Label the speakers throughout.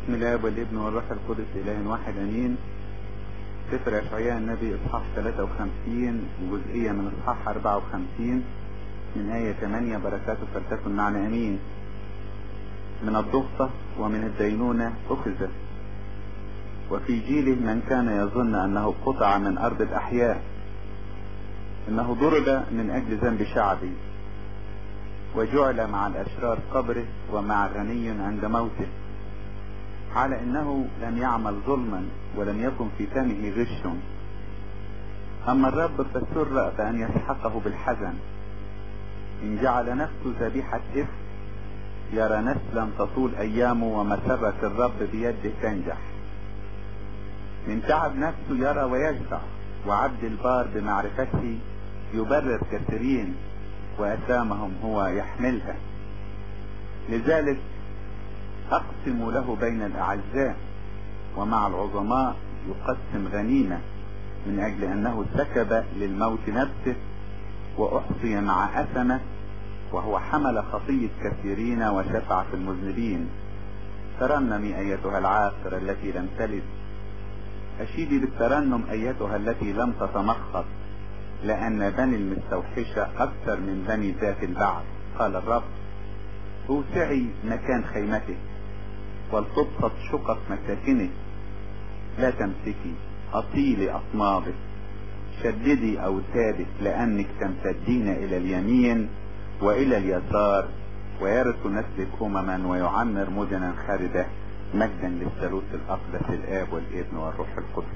Speaker 1: بسم الله والابن والروح القدس إله واحد أمين سفر أشعياء النبي إصحاح 53 وجزئية من إصحاح 54 من آية 8 بركاته فلتكن معنا أمين من الضغطة ومن الدينونة أخذت وفي جيله من كان يظن أنه قطع من أرض الأحياء إنه ضرب من أجل ذنب شعبي وجعل مع الأشرار قبره ومع غني عند موته على انه لم يعمل ظلما ولم يكن في فمه غش اما الرب فسر بان يسحقه بالحزن ان جعل نفسه ذبيحة اثم يرى نسلا تطول ايامه ومسرة الرب بيده تنجح من تعب نفسه يرى ويشبع وعبد البار بمعرفته يبرر كثيرين واثامهم هو يحملها لذلك أقسم له بين الأعزاء ومع العظماء يقسم غنيمة من أجل أنه سكب للموت نفسه وأحصي مع أثمة وهو حمل خطية كثيرين وشفع في المذنبين ترنمي أيتها العاقرة التي لم تلد أشيدي بالترنم أيتها التي لم تتمخض لأن بني المستوحشة أكثر من بني ذات البعث قال الرب اوسعي مكان خيمتك ولتبسط شقق مساكنك لا تمسكي اطيلي اصنابك شددي اوتادك لانك تمتدين الى اليمين والى اليسار ويرث نسلك امما ويعمر مدنا خالده مجدا للثالوث الاقدس الاب والابن والروح القدس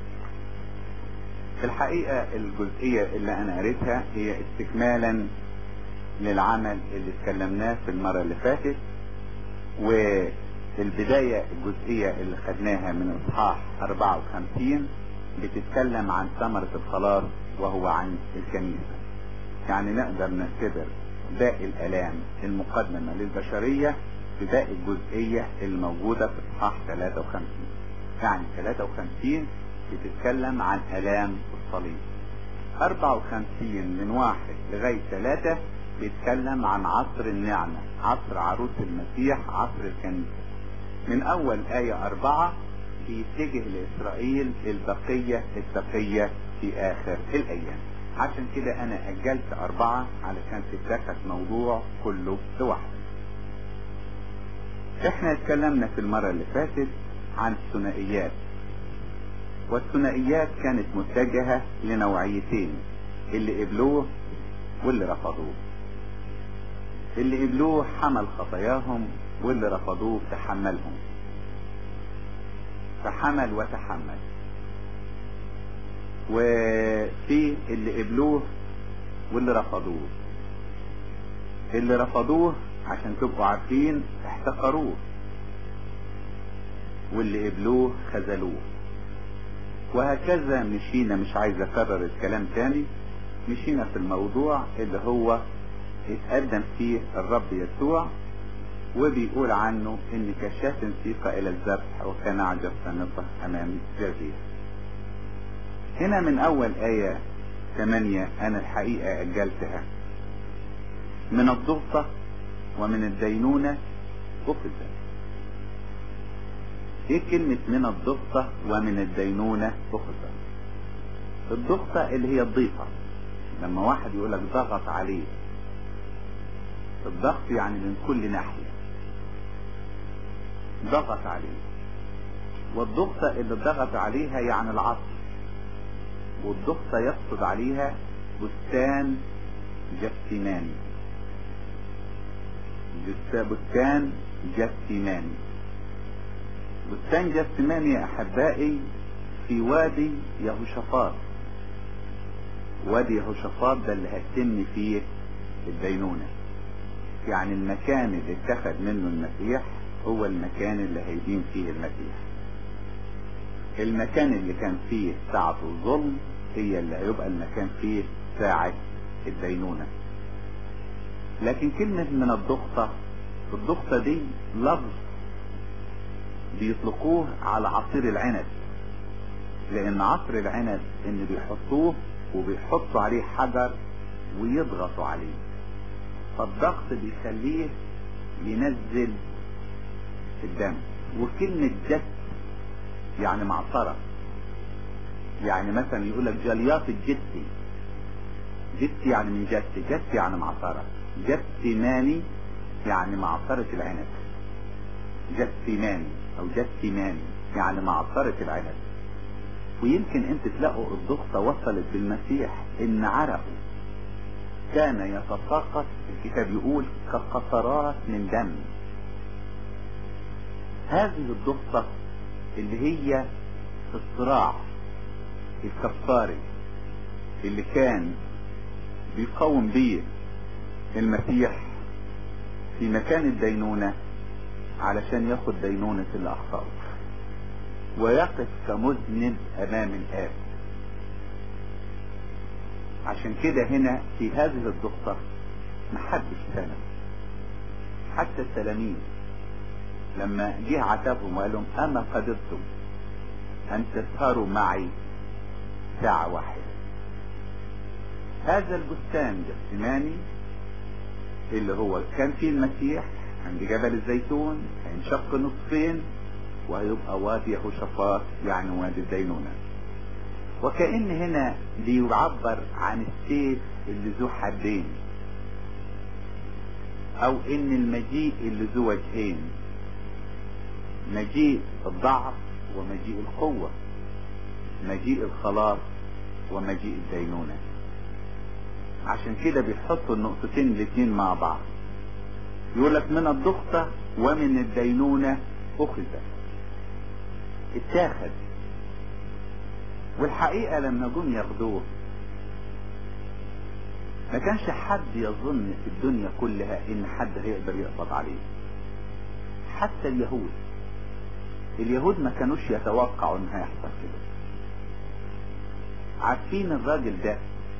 Speaker 1: في الحقيقة الجزئية اللي انا قريتها هي استكمالا للعمل اللي اتكلمناه في المرة اللي فاتت والبداية الجزئية اللي خدناها من اصحاح 54 بتتكلم عن ثمرة الخلاص وهو عن الكنيسة يعني نقدر نعتبر باقي الالام المقدمة للبشرية في باقي الجزئية الموجودة في اصحاح 53 يعني 53 بتتكلم عن الام الصليب 54 من واحد لغاية ثلاثة بيتكلم عن عصر النعمة عصر عروس المسيح عصر الكنيسة من اول آية اربعة بيتجه لاسرائيل البقية التقية في اخر الايام عشان كده انا اجلت اربعة علشان تتاخد موضوع كله لوحده احنا اتكلمنا في المرة اللي فاتت عن الثنائيات والثنائيات كانت متجهة لنوعيتين اللي قبلوه واللي رفضوه اللي قبلوه حمل خطاياهم واللي رفضوه تحملهم فحمل وتحمل وفي اللي قبلوه واللي رفضوه اللي رفضوه عشان تبقوا عارفين احتقروه واللي قبلوه خذلوه وهكذا مشينا مش عايز اكرر الكلام تاني مشينا في الموضوع اللي هو اتقدم فيه الرب يسوع وبيقول عنه ان كشاة سيق الى الذبح وكان عجب سنطة امام جزيرة هنا من اول اية ثمانية انا الحقيقة اجلتها من الضغطة ومن الدينونة اخذت ايه كلمة من الضغطة ومن الدينونة اخذت الضغطة اللي هي الضيقة لما واحد يقولك ضغط عليه الضغط يعني من كل ناحية ضغط عليه والضغطة اللي ضغط عليها يعني العصر والضغطة يقصد عليها بستان جثماني بستان جثماني بستان جثماني يا احبائي في وادي يهوشافاط وادي يهوشافاط ده اللي هيتم فيه الدينونه يعني المكان اللي اتخذ منه المسيح هو المكان اللي هيدين فيه المسيح المكان اللي كان فيه ساعة الظلم هي اللي هيبقى المكان فيه ساعة الدينونة لكن كلمة من الضغطة الضغطة دي لفظ بيطلقوه على عصير العنب لان عصر العنب ان بيحطوه وبيحطوا عليه حجر ويضغطوا عليه فالضغط بيخليه ينزل الدم وكلمة جت يعني معصرة يعني مثلا يقول لك جليات الجتي جتي يعني من جت جت يعني معصرة جتماني يعني معصرة العنب جتماني او جتماني يعني معصرة العنب ويمكن انت تلاقوا الضغطة وصلت بالمسيح ان عرقه كان يتساقط الكتاب يقول كقطرات من دم هذه الضغطة اللي هي في الصراع الكفاري اللي كان بيقوم بيه المسيح في مكان الدينونة علشان ياخد دينونة اللي أخطأه ويقف كمذنب أمام الآب عشان كده هنا في هذه الضغطة محدش سند حتى التلاميذ لما جه عتبهم وقال لهم أما قدرتم أن تسهروا معي ساعة واحدة هذا البستان جسماني اللي هو كان فيه المسيح عند جبل الزيتون هينشق نصفين وهيبقى وادي يهوشافاط يعني وادي الدينونة وكأن هنا بيعبر عن السيف اللي ذو حدين او ان المجيء اللي ذو وجهين مجيء الضعف ومجيء القوة مجيء الخلاص ومجيء الدينونة عشان كده بيحطوا النقطتين الاتنين مع بعض يقول لك من الضغطة ومن الدينونة أخذ اتاخد والحقيقة لما جم ياخدوه ما كانش حد يظن في الدنيا كلها ان حد هيقدر يقبض عليه حتى اليهود اليهود ما كانوش يتوقعوا ان هيحصل كده عارفين الراجل ده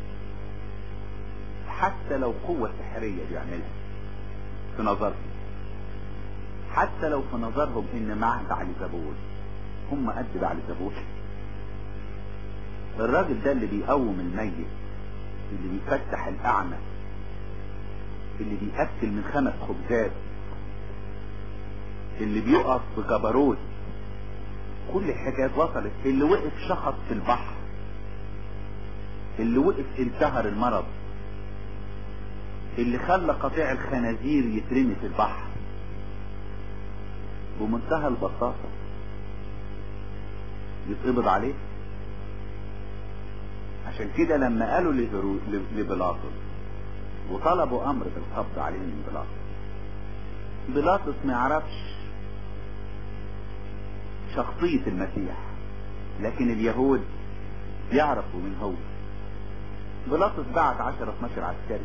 Speaker 1: حتى لو قوة سحرية بيعملها في نظرهم حتى لو في نظرهم ان معه بعلزبول هم قد بعلزبول الراجل ده اللي بيقوم الميت اللي بيفتح الاعمى اللي بيأكل من خمس خبزات اللي بيقف بجبروت كل الحكايات وصلت اللي وقف شخص في البحر اللي وقف انتهر المرض اللي خلى قطيع الخنازير يترمي في البحر بمنتهى البساطة يتقبض عليه عشان كده لما قالوا لبيلاطس وطلبوا امر بالقبض عليه من بيلاطس بيلاطس ما يعرفش شخصية المسيح لكن اليهود يعرفوا من هو بيلاطس بعت 10 12 عسكري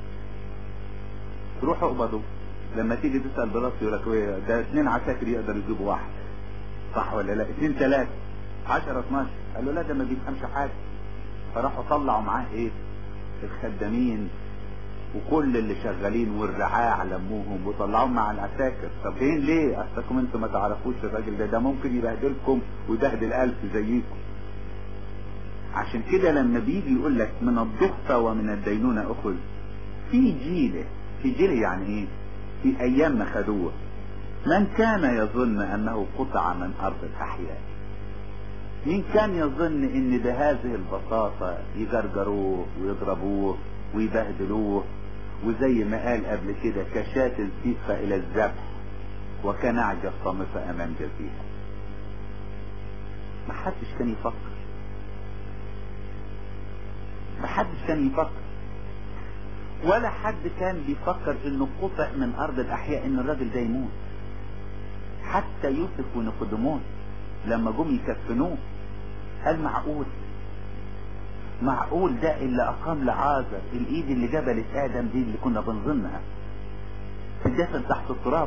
Speaker 1: روحوا اقبضوا لما تيجي تسأل بيلاطس يقول لك ده اثنين عساكر يقدر يجيبوا واحد صح ولا لا اثنين ثلاثة 10 12 قال له لا ده ما بيفهمش حاجة فراحوا طلعوا معاه ايه الخدامين وكل اللي شغالين والرعاع لموهم وطلعوهم مع العساكر طب فين ليه اصلكم انتوا ما تعرفوش الراجل ده ده ممكن يبهدلكم ويبهدل الف زيكم عشان كده لما بيجي يقول لك من الضغطة ومن الدينونة اخذ في جيله في جيله يعني ايه في ايام ما خدوه من كان يظن انه قطع من ارض الاحياء مين كان يظن ان بهذه البساطة يجرجروه ويضربوه ويبهدلوه وزي ما قال قبل كده كشاة الفيفة الى الذبح وكنعجة صامتة امام جزيها محدش كان يفكر محدش كان يفكر ولا حد كان بيفكر انه قطع من ارض الاحياء ان الراجل ده يموت حتى يوسف ونقدمون لما جم يكفنوه قال معقول معقول ده اللي اقام لعازر الايد اللي جبلت ادم دي اللي كنا بنظنها الجسد تحت التراب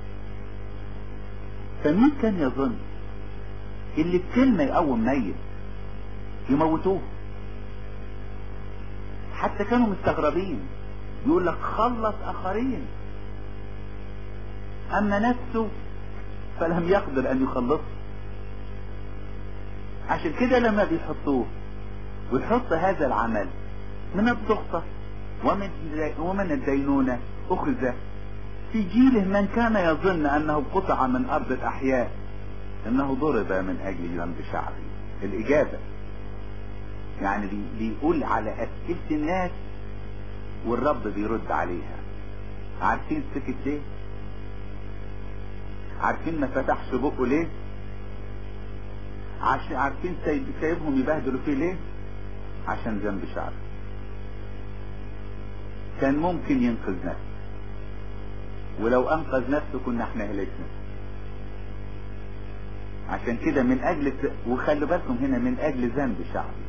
Speaker 1: فمين كان يظن اللي بكلمة يقوم ميت يموتوه حتى كانوا مستغربين يقول لك خلص اخرين اما نفسه فلم يقدر ان يخلصه عشان كده لما بيحطوه ويحط هذا العمل من الضغطة ومن ومن الدينونة أخذ في جيله من كان يظن انه قطع من ارض الاحياء انه ضرب من اجل ذنب شعبي الاجابة يعني بي- بيقول على اسئلة الناس والرب بيرد عليها عارفين سكت ليه عارفين ما فتحش بقه ليه عشان عارفين سايب سايبهم يبهدلوا فيه ليه عشان ذنب شعبي كان ممكن ينقذ نفسه ولو انقذ نفسه كنا احنا هلكنا عشان كده من اجل وخلوا بالكم هنا من اجل ذنب شعبي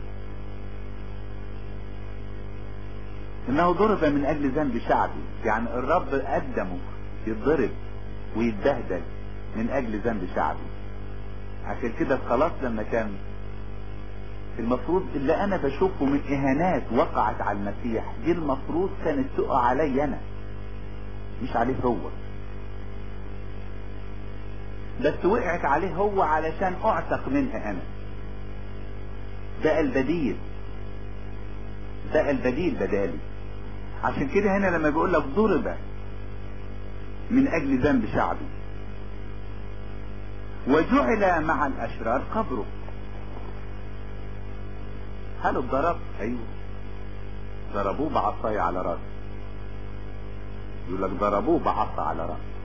Speaker 1: انه ضرب من اجل ذنب شعبي يعني الرب قدمه يتضرب ويتبهدل من اجل ذنب شعبي عشان كده خلاص لما كان المفروض اللي انا بشوفه من اهانات وقعت على المسيح دي المفروض كانت تقع علي انا مش عليه هو بس وقعت عليه هو علشان اعتق منها انا بقى البديل بقى البديل بدالي عشان كده هنا لما بيقول لك ضرب من اجل ذنب شعبي وجعل مع الاشرار قبره هل اتضرب ايوه ضربوه بعصاية على راسه يقول لك ضربوه بعصا على راسه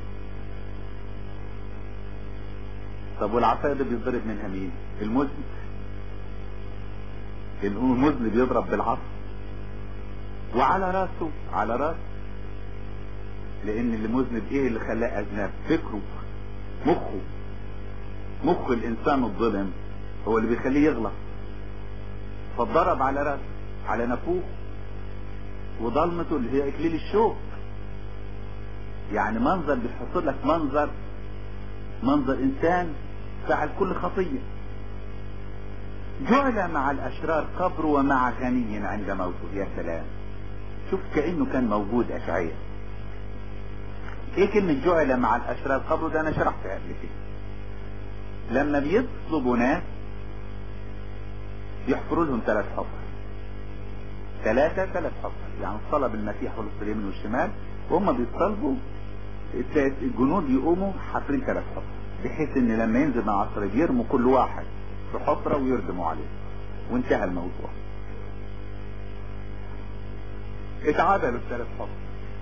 Speaker 1: طب والعصاية دي بيتضرب منها مين المذنب المذنب يضرب بالعصا وعلى راسه على راسه لان المذنب ايه اللي خلاه اذنب فكره مخه مخ الانسان الظلم هو اللي بيخليه يغلط فاتضرب على راسه على نافوخ وضلمته اللي هي اكليل الشوك يعني منظر بيحط لك منظر منظر انسان فعل كل خطيه جعل مع الاشرار قبر ومع غني عند موته يا سلام شوف كانه كان موجود اشعياء ايه كلمة جعل مع الاشرار قبر ده انا شرحتها قبل كده لما بيطلبوا ناس يحفروا لهم ثلاث حفر ثلاثة ثلاث حفر يعني طلب المسيح ولص اليمين والشمال وهم بيطلبوا الجنود يقوموا حافرين ثلاث حفر بحيث ان لما ينزل مع الصليب يرموا كل واحد في حفرة ويردموا عليه وانتهى الموضوع اتعادلوا الثلاث حفر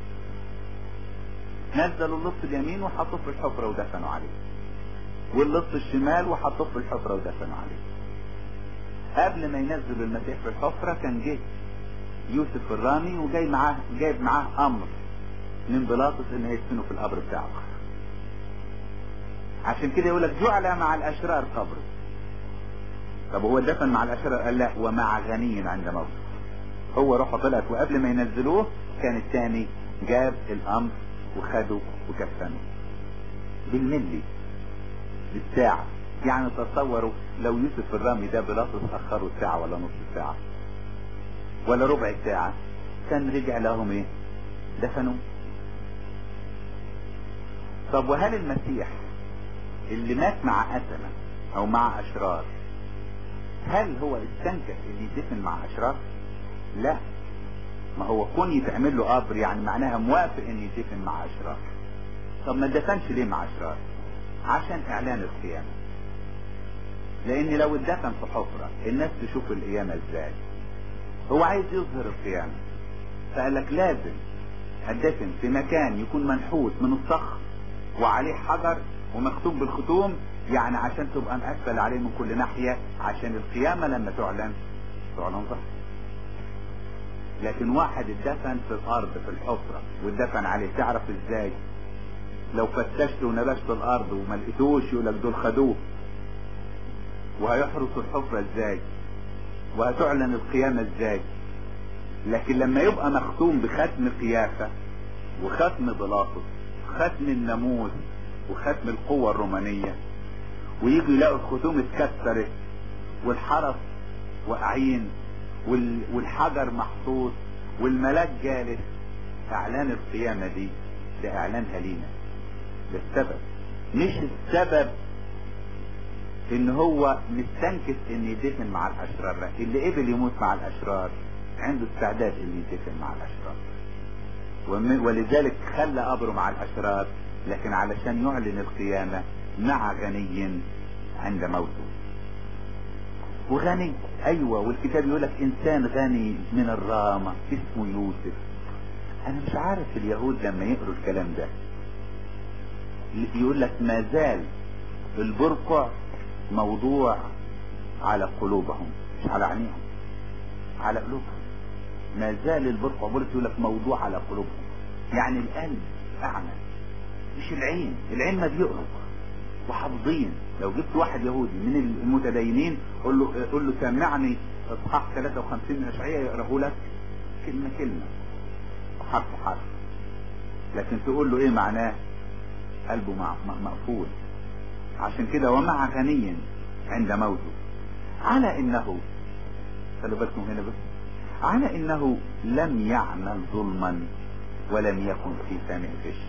Speaker 1: نزلوا اللص اليمين وحطوه في الحفرة ودفنوا عليه واللص الشمال وحطوه في الحفرة ودفنوا عليه قبل ما ينزل المسيح في الحفرة كان جه يوسف الرامي وجاي معاه جايب معاه امر من بيلاطس ان هيدفنوا في القبر بتاعه عشان كده يقول لك جعل مع الاشرار قبره طب هو دفن مع الاشرار قال لا ومع غني عند موته هو روحه طلعت وقبل ما ينزلوه كان الثاني جاب الامر وخده وكفنه بالملي بالساعة يعني تصوروا لو يوسف الرامي ده بيلاطس اخره ساعة ولا نص ساعة ولا ربع ساعة كان رجع لهم ايه دفنوا طب وهل المسيح اللي مات مع أسمة او مع اشرار هل هو استنكف اللي يدفن مع اشرار لا ما هو كون يتعمل له قبر يعني معناها موافق ان يدفن مع اشرار طب ما دفنش ليه مع اشرار عشان اعلان القيامة لان لو اتدفن في حفرة الناس تشوف القيامة ازاي هو عايز يظهر القيامة فقال لك لازم ادفن في مكان يكون منحوت من الصخر وعليه حجر ومختوم بالختوم يعني عشان تبقى مقفل عليه من كل ناحية عشان القيامة لما تعلن تعلن ظهر لكن واحد اتدفن في الارض في الحفرة واتدفن عليه تعرف ازاي لو فتشت ونبشت الارض وما لقيتوش يقول لك دول خدوه وهيحرسوا الحفرة ازاي وهتعلن القيامة ازاي لكن لما يبقى مختوم بختم قيافة وختم بلاطس ختم الناموس وختم القوة الرومانية ويجوا يلاقوا الختوم اتكسرت والحرس واقعين والحجر محطوط والملاك جالس اعلان القيامة دي ده اعلانها لينا ده السبب مش السبب ان هو مستنكف ان يدفن مع الاشرار لا اللي قبل يموت مع الاشرار عنده استعداد ان يدفن مع الاشرار وم- ولذلك خلى قبره مع الاشرار لكن علشان يعلن القيامة مع غني عند موته وغني ايوه والكتاب يقول لك انسان غني من الرامة اسمه يوسف انا مش عارف اليهود لما يقروا الكلام ده يقول لك ما زال البرقع موضوع على قلوبهم مش على عينيهم على قلوبهم ما زال البرقع بولس يقول لك موضوع على قلوبهم يعني القلب اعمى مش العين العين ما بيقرب وحافظين لو جبت واحد يهودي من المتدينين قول له قول له سمعني اصحاح 53 من اشعياء يقراه لك كلمه كلمه حرف حرف لكن تقول له ايه معناه قلبه مع- م- مقفول عشان كده ومع غني عند موته على انه خلوا بالكم هنا بس على انه لم يعمل ظلما ولم يكن في سامع غش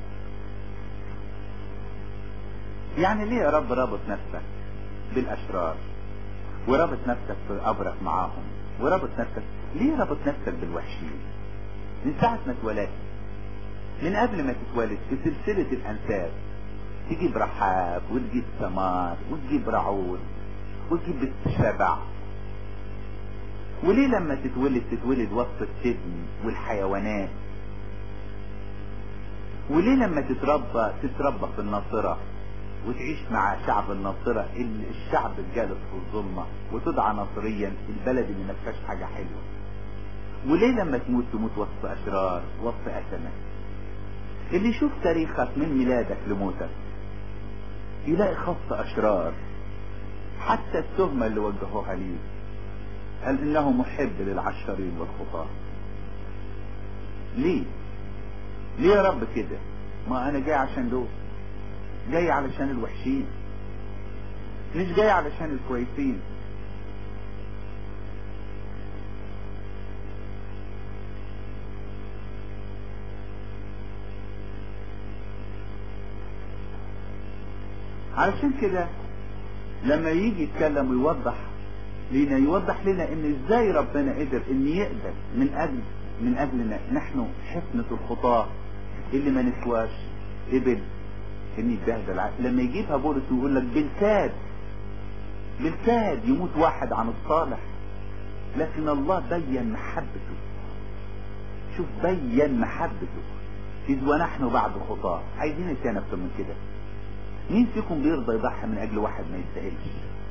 Speaker 1: يعني ليه يا رب رابط نفسك بالاشرار ورابط نفسك في قبرك معاهم ورابط نفسك ليه رابط نفسك بالوحشين من ساعة ما اتولدت من قبل ما تتولد في سلسلة الأنساب تجيب رحاب وتجيب ثمار وتجيب رعود وتجيب بنت شبع وليه لما تتولد تتولد وسط السجن والحيوانات وليه لما تتربى تتربى في الناصرة وتعيش مع شعب الناصرة ال- الشعب الجالس في الظلمة وتدعى ناصريا البلد اللي ما فيهاش حاجة حلوة وليه لما تموت تموت وسط أشرار وسط أسمة اللي يشوف تاريخك من ميلادك لموتك يلاقي خط أشرار حتى التهمة اللي وجهوها ليه قال إنه محب للعشرين والخطاة ليه ليه يا رب كده ما أنا جاي عشان دول جاي علشان الوحشين مش جاي علشان الكويسين علشان كده لما يجي يتكلم ويوضح لنا يوضح لنا ان ازاي ربنا قدر ان يقدر من اجل من اجلنا نحن حفنة الخطاة اللي ما نسواش قبل ان يتبهدل ع- لما يجيبها بولس ويقول لك بالكاد بالكاد يموت واحد عن الصالح لكن الله بين محبته شوف بين محبته إذ ونحن بعد خطاة عايزين ايه تاني اكتر من كده مين فيكم بيرضى يضحي من اجل واحد ما يستاهلش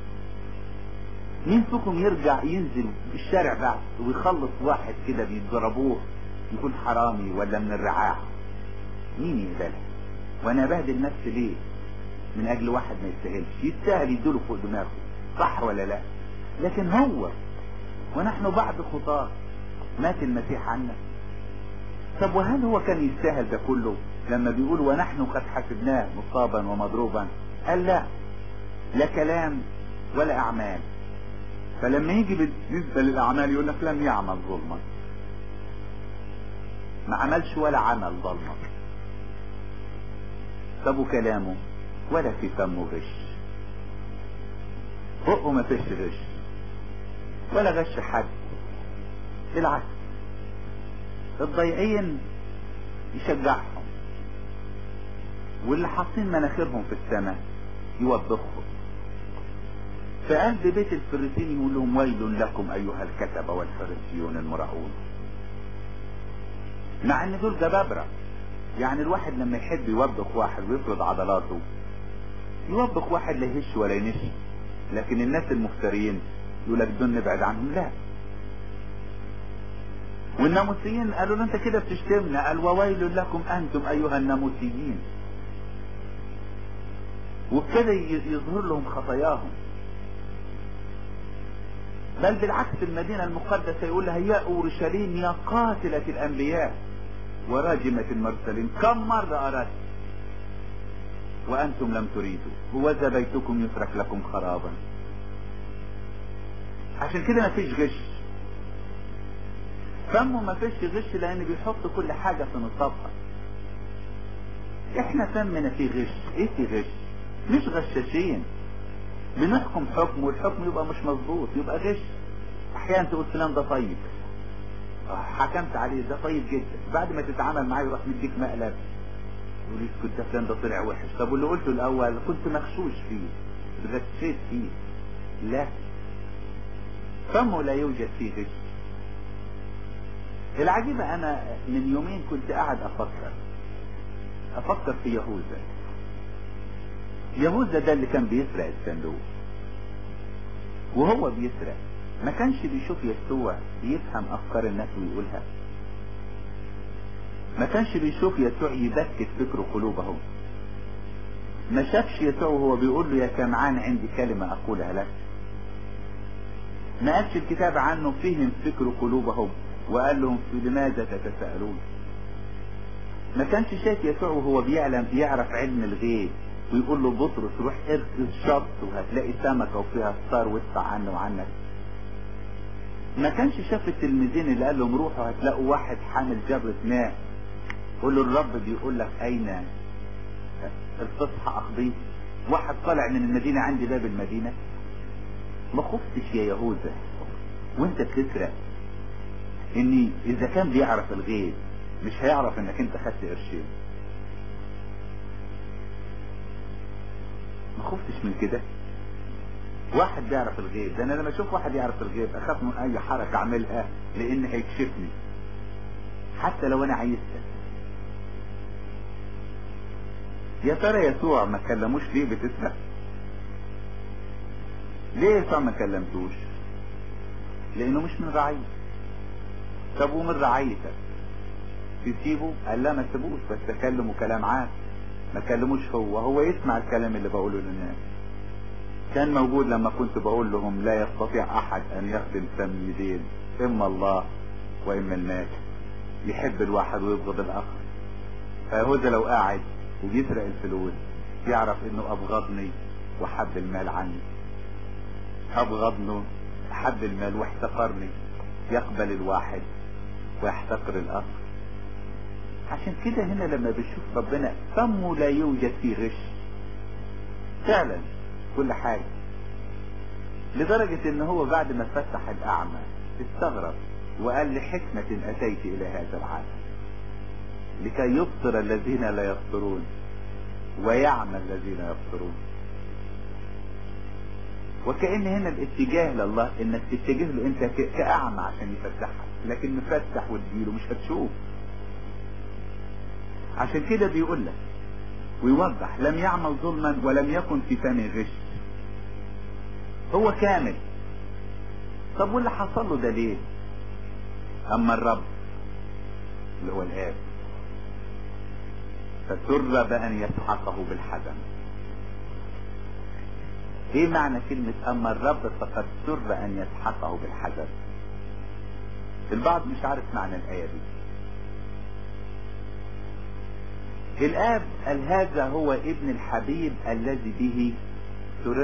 Speaker 1: مين فيكم يرجع ينزل الشارع بعد ويخلص واحد كده بيضربوه يكون حرامي ولا من الرعاع مين يقبلها وانا بهدل نفسي ليه من اجل واحد ما يستاهلش يستاهل يدوله فوق دماغه صح ولا لا لكن هو ونحن بعد خطاه مات المسيح عنا طب وهل هو كان يستاهل ده كله لما بيقول ونحن قد حسبناه مصابا ومضروبا قال لا لا كلام ولا اعمال فلما يجي بالنسبة للاعمال يقول لك لم يعمل ظلما ما عملش ولا عمل ظلما طب وكلامه ولا في فمه غش بقه ما فيش غش ولا غش حد بالعكس الضيعين يشجعهم واللي حاطين مناخيرهم في السماء يوبخهم في قلب بيت الفريسين يقول لهم ويل لكم ايها الكتبة والفريسيون المراؤون مع ان دول جبابرة يعني الواحد لما يحب يوبخ واحد ويفرض عضلاته يوبخ واحد لا يهش ولا ينش لكن الناس المفترين يقول لك دول نبعد عنهم لا والناموسيين قالوا له انت كده بتشتمنا قال وويل لكم انتم ايها الناموسيين وابتدى ي- يظهر لهم خطاياهم بل بالعكس المدينة المقدسة يقول لها يا أورشليم يا قاتلة الأنبياء وراجمة المرسلين كم مرة أردت وأنتم لم تريدوا هوذا بيتكم يترك لكم خرابا عشان كده ما فيش غش فمه ما فيش غش لأن بيحط كل حاجة في نصابها احنا فمنا فيه غش ايه في غش مش غشاشين بنحكم حكم والحكم يبقى مش مظبوط يبقى غش احيانا تقول فلان ده طيب حكمت عليه ده طيب جدا بعد ما تتعامل معاه يروح مديك مقلب يقول اسكت ده فلان ده طلع وحش طب واللي قلته الاول كنت مغشوش فيه غشيت فيه لا فمه لا يوجد فيه غش العجيبة انا من يومين كنت قاعد افكر افكر في يهوذا يهوذا ده اللي كان بيسرق الصندوق وهو بيسرق ما كانش بيشوف يسوع يفهم افكار الناس ويقولها ما كانش بيشوف يسوع يبكت فكر قلوبهم ما شافش يسوع وهو بيقول له يا كمعان عندي كلمة اقولها لك ما قالش الكتاب عنه فهم فكر قلوبهم وقال لهم في لماذا تتساءلون ما كانش شايف يسوع وهو بيعلم يعرف علم الغيب ويقول له بطرس روح ارسل شط وهتلاقي سمكة وفيها ستار وادفع عنه وعنك ما كانش شاف التلميذين اللي قال لهم روحوا هتلاقوا واحد حامل جبرة ماء قول له الرب بيقول لك اين الفصحى اقضيه واحد طالع من المدينة عندي باب المدينة ما خفتش يا يهوذا وانت بتسرق اني اذا كان بيعرف الغيب مش هيعرف انك انت خدت قرشين ما خفتش من كده واحد بيعرف الغيب ده انا لما اشوف واحد يعرف الغيب اخاف من اي حركة اعملها لان هيكشفني حتى لو انا عايزها يا ترى يسوع ما كلموش ليه بتسرق ليه يسوع ما كلمتوش لانه مش من رعية طب ومن رعيتك تسيبه قال لا ما تسيبوش بس اكلمه كلام عام ما كلموش هو هو يسمع الكلام اللي بقوله للناس كان موجود لما كنت بقول لهم لا يستطيع احد ان يخدم سيدين اما الله واما المال يحب الواحد ويبغض الاخر فيهوذا لو قاعد وبيسرق الفلوس يعرف انه ابغضني وحب المال عني ابغضني حب المال واحتقرني يقبل الواحد ويحتقر الاخر عشان كده هنا لما بنشوف ربنا فمه لا يوجد فيه غش فعلا كل حاجة لدرجة ان هو بعد ما فتح الاعمى استغرب وقال لحكمة اتيت الى هذا العالم لكي يبصر الذين لا يبصرون ويعمى الذين يبصرون وكأن هنا الاتجاه لله انك تتجه له انت كأعمى عشان يفتحك لكن مفتح وتجيله مش هتشوف عشان كده بيقول لك ويوضح لم يعمل ظلما ولم يكن في فم غش هو كامل طب واللي حصل له ده ليه اما الرب اللي هو الاب فسر بأن يسحقه بالحزن ايه معنى كلمة اما الرب فقد سر ان يسحقه بالحزن البعض مش عارف معنى الاية دي الاب قال هذا هو ابن الحبيب الذي به سررت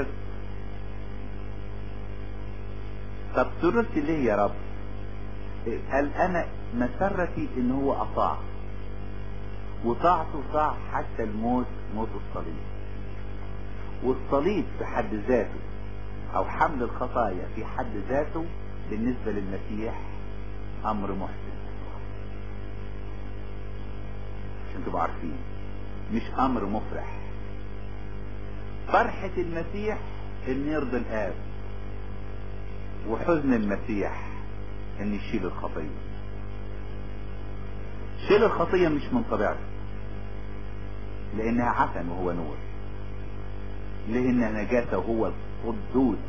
Speaker 1: طب سررت ليه يا رب قال انا مسرتي ان هو اطاع وطاعته طاع حتى الموت موت الصليب والصليب في حد ذاته او حمل الخطايا في حد ذاته بالنسبة للمسيح امر محسن عشان تبقوا عارفين مش امر مفرح فرحة المسيح ان يرضي الاب وحزن المسيح ان يشيل الخطية شيل الخطية مش من طبيعته لانها عسن وهو نور لانها نجاة وهو قدوس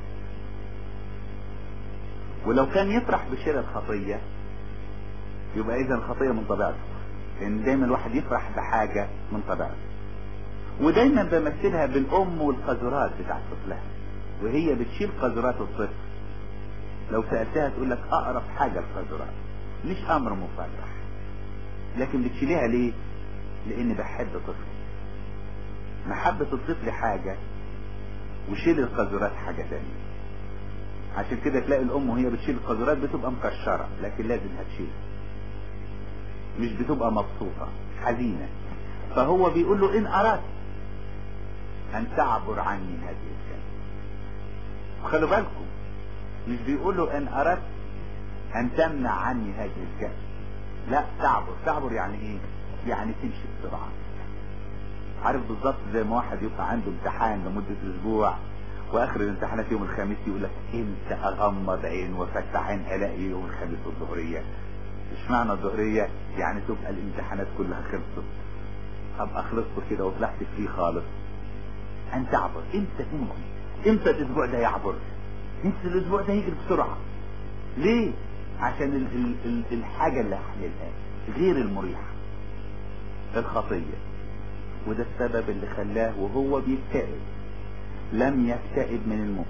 Speaker 1: ولو كان يفرح بشيل الخطية يبقى اذا الخطية من طبيعته لان دايما الواحد يفرح بحاجة من طبيعته ودايما بمثلها بالام والقذرات بتاعت طفلها وهي بتشيل قذرات الطفل لو سألتها تقول لك اقرب حاجة القذرات مش امر مفرح لكن بتشيليها ليه لان بحب طفلي محبة الطفل حاجة وشيل القذرات حاجة تانية عشان كده تلاقي الام وهي بتشيل القذرات بتبقى مكشرة لكن لازم هتشيل مش بتبقى مبسوطة حزينة فهو بيقول له ان اردت ان تعبر عني هذه الكلمة خلوا بالكم مش بيقول له ان اردت ان تمنع عني هذه الكأس لا تعبر تعبر يعني ايه يعني تمشي بسرعة عارف بالظبط زي ما واحد يبقى عنده امتحان لمدة اسبوع واخر الامتحانات يوم الخميس يقول لك امتى اغمض عين وافتح عين الاقي يوم الخميس الظهرية اشمعنى الظهرية يعني تبقى الامتحانات كلها خلصت ابقى خلصت كده وطلعت فيه خالص ان تعبر امتى تمشي امتى الاسبوع ده يعبر امتى الاسبوع ده يجري بسرعة ليه عشان ال ال ال الحاجة اللي هحللها غير المريحة الخطية وده السبب اللي خلاه وهو بيكتئب لم يكتئب من الموت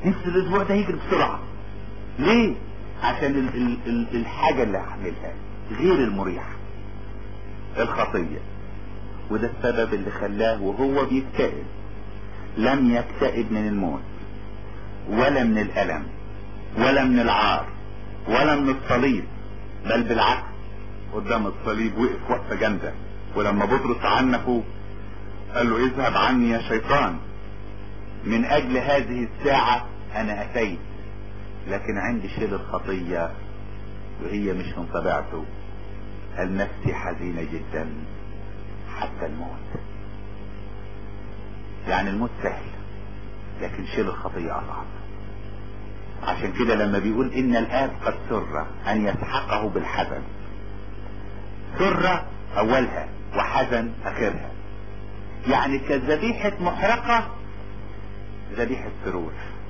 Speaker 1: نفس الاسبوع ده يجري بسرعة ليه عشان ال ال ال الحاجة اللي هعملها غير المريحة الخطية وده السبب اللي خلاه وهو بيكتئب لم يكتئب من الموت ولا من الألم ولا من العار ولا من الصليب بل بالعكس قدام الصليب وقف وقفة جامدة ولما بطرس عنفه قال له اذهب عني يا شيطان من اجل هذه الساعة انا اتيت لكن عندي شيل الخطية وهي مش من طبيعته قال نفسي حزينة جدا حتى الموت يعني الموت سهل لكن شيل الخطية اصعب عشان كده لما بيقول ان الاب قد سر ان يسحقه بالحزن سر اولها وحزن اخرها يعني كذبيحة محرقة ذبيحة سرور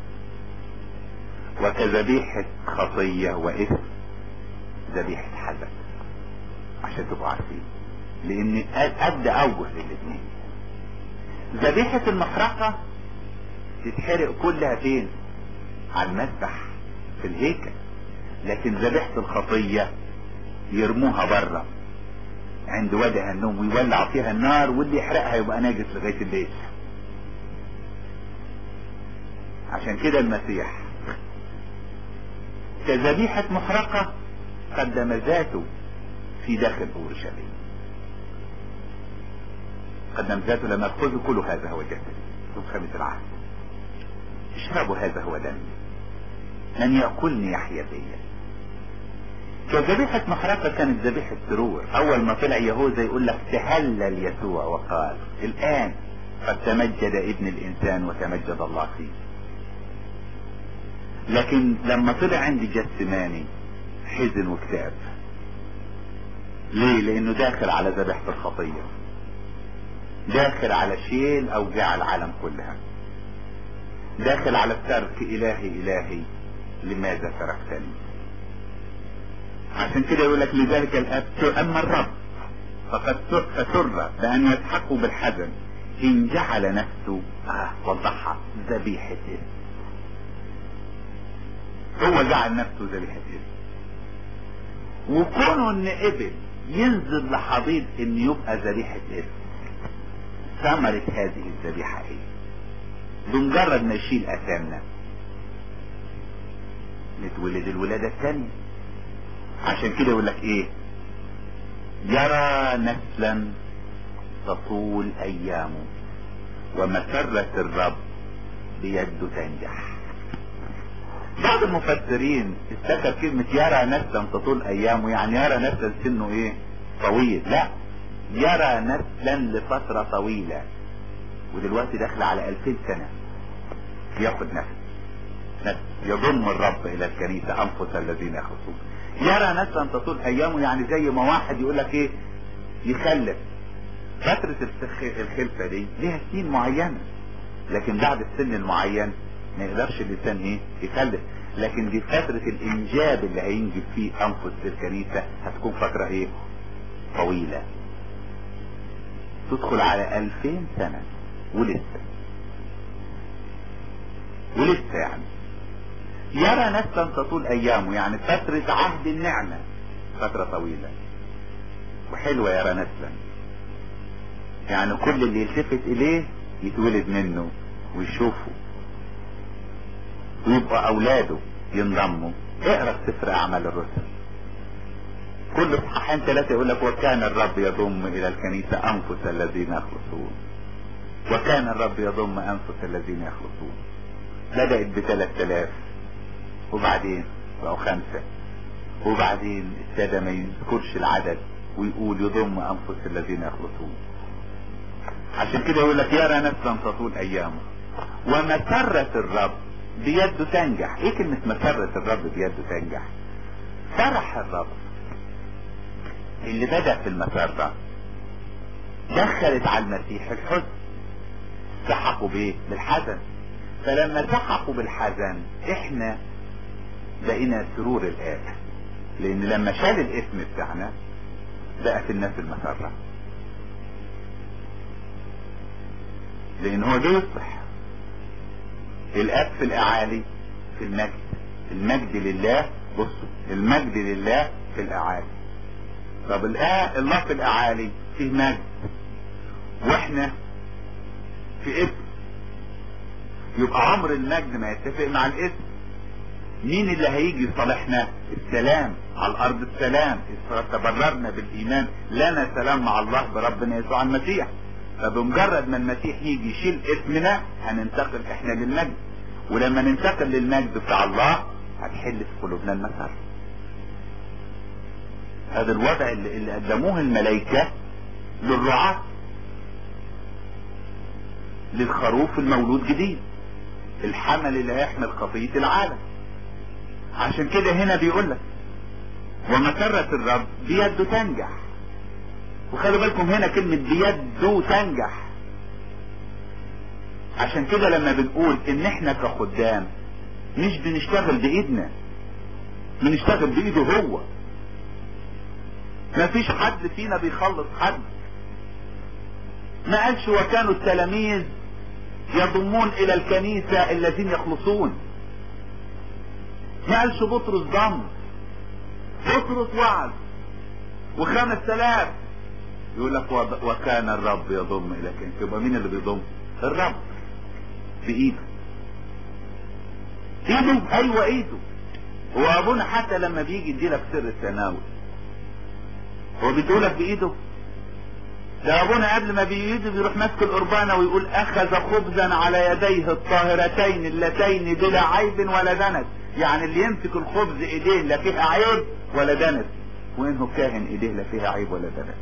Speaker 1: وكذبيحة خطية واثم ذبيحة حزن عشان تبقوا عارفين لان قد اوجه للاثنين ذبيحة المحرقة تتحرق كلها فين على المذبح في الهيكل لكن ذبيحة الخطية يرموها بره عند وادي النوم ويولع فيها النار واللي يحرقها يبقى ناجس لغاية الليل عشان كده المسيح كذبيحة محرقة قدم ذاته في داخل اورشليم قدم ذاته لما خذوا كل هذا هو جسدي يوم خميس العهد اشربوا هذا هو دمي من يأكلني يحيا بيا كذبيحة محرقة كانت ذبيحة سرور اول ما طلع يهوذا يقول لك تهلل يسوع وقال الان قد تمجد ابن الانسان وتمجد الله فيه لكن لما طلع عندي جسماني حزن واكتئاب ليه لانه داخل على ذبيحة الخطية داخل على شيل اوجاع العالم كلها داخل على الترك الهي الهي لماذا تركتني عشان كده يقول لك لذلك الاب اما الرب فقد سر بان يسحقوا بالحزن ان جعل نفسه اه وضحها ذبيحة هو جعل نفسه ذبيحة وكونه ان ابن ينزل لحضيض ان يبقى ذبيحة ابن ثمرة هذه الذبيحة ايه بمجرد ما يشيل اثامنا نتولد الولادة الثانية عشان كده يقول لك ايه يرى نسلا تطول ايامه ومسرة الرب بيده تنجح بعض المفسرين استكر كلمة يرى نسلا تطول ايامه يعني يرى نسلا سنه ايه طويل لا يرى نسلا لفترة طويلة ودلوقتي داخل على الفين سنة ياخد نفس نفس يضم الرب الى الكنيسة انفس الذين يخلصون يرى نسلا تطول ايامه يعني زي ما واحد يقول لك ايه يخلف فترة الخلفة دي ليها سنين معينة لكن بعد السن المعين ما يقدرش الانسان ايه يخلف لكن دي فترة الانجاب اللي هينجب فيه انفس الكنيسة هتكون فترة ايه طويلة تدخل على الفين سنة ولسه ولسه يعني يرى نسلا تطول ايامه يعني فترة عهد النعمة فترة طويلة وحلوة يرى نسلا يعني كل اللي يلتفت اليه يتولد منه ويشوفه ويبقى اولاده ينضموا اقرا في سفر اعمال الرسل كل اصحاحين ثلاثة يقول لك وكان الرب يضم الى الكنيسة انفس الذين يخلصون وكان الرب يضم انفس الذين يخلصون بدأت بثلاث الاف وبعدين بقوا خمسة وبعدين ابتدى ما يذكرش العدد ويقول يضم انفس الذين يخلصون عشان كده يقول لك يرى نفسا تطول ايامه ومسرة الرب بيده تنجح ايه كلمة مسرة الرب بيده تنجح فرح الرب اللي بدأ في المسرة دخلت على المسيح الحزن سحقوا بايه بالحزن فلما سحقوا بالحزن احنا بقينا سرور الآب لان لما شال الاسم بتاعنا بقت الناس المسرة لان هو ده يصلح الاب في الاعالي في المجد المجد لله بصوا المجد لله في الاعالي طب الآ الله في الاعالي فيه مجد واحنا في اسم يبقى عمر المجد ما يتفق مع الاسم مين اللي هيجي يصالحنا السلام على الارض السلام إذ تبررنا بالايمان لنا سلام مع الله بربنا يسوع المسيح فبمجرد ما المسيح يجي يشيل اسمنا هننتقل احنا للمجد ولما ننتقل للمجد بتاع الله هتحل في قلوبنا المسار هذا الوضع اللي, اللي قدموه الملائكة للرعاة للخروف المولود جديد الحمل اللي هيحمل خطية العالم عشان كده هنا بيقول لك ومسرة الرب بيده تنجح وخلوا بالكم هنا كلمة بيده تنجح عشان كده لما بنقول ان احنا كخدام مش بنشتغل بايدنا بنشتغل بايده هو مفيش حد فينا بيخلص حد ما قالش وكانوا التلاميذ يضمون الى الكنيسة الذين يخلصون ما قالش بطرس ضم بطرس وعد وخمس تلاف يقول لك وكان الرب يضم الى كنيسة يبقى مين اللي بيضم الرب بايده ايده ايوه ايده هو ابونا حتى لما بيجي يديلك سر التناول هو بيدولك بايده ده ابونا قبل ما بيجي بيروح ماسك القربانة ويقول اخذ خبزا على يديه الطاهرتين اللتين بلا عيب ولا دنس يعني اللي يمسك الخبز ايديه لا فيها عيب ولا دنس وانه كاهن ايديه لا فيها عيب ولا دنس